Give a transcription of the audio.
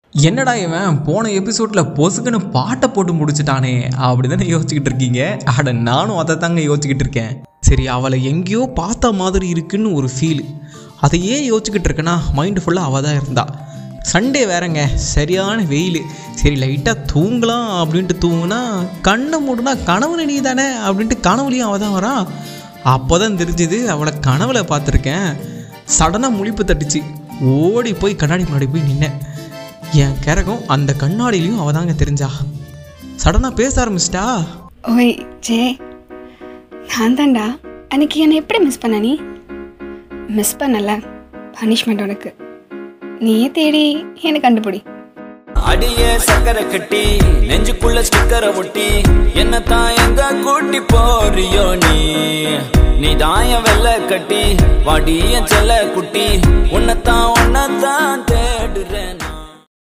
என்னடா இவன் போன எபிசோட்ல பொசுக்குன்னு பாட்டை போட்டு முடிச்சிட்டானே அப்படிதானே யோசிச்சுக்கிட்டு இருக்கீங்க அட நானும் அதை தாங்க யோசிச்சுக்கிட்டு இருக்கேன் சரி அவளை எங்கேயோ பார்த்த மாதிரி இருக்குன்னு ஒரு ஃபீல் அதையே யோசிச்சுக்கிட்டு இருக்கேன்னா மைண்டு ஃபுல்லாக அவள் தான் இருந்தா சண்டே வேறங்க சரியான வெயில் சரி லைட்டாக தூங்கலாம் அப்படின்ட்டு தூங்குனா கண்ணை மூடுனா கனவு நினைவு தானே அப்படின்ட்டு கனவுலையும் அவள் தான் வரா அப்போ தான் தெரிஞ்சுது அவளை கனவுல பார்த்துருக்கேன் சடனாக முழிப்பு தட்டுச்சு ஓடி போய் கண்ணாடி முன்னாடி போய் நின்னேன் என் கிறகம் அந்த கண்ணாடியிலையும் அவ தாங்க தெரிஞ்சா சடனாக பேச ஆரம்பிச்சிட்டா ஓய் ஜே நான் தான்டா அன்னைக்கு என்னை எப்படி மிஸ் பண்ண நீ மிஸ் பண்ணல பனிஷ்மெண்ட் உனக்கு நீயே தேடி என்னை கண்டுபிடி அடியே சக்கரை கட்டி நெஞ்சுக்குள்ள ஸ்டிக்கரை ஒட்டி என்னத்தான் எங்க கூட்டி போறியோ நீ நீ தாய வெள்ள கட்டி வாடிய செல்ல குட்டி உன்னைத்தான் உன்னைத்தான் தேடுறேன்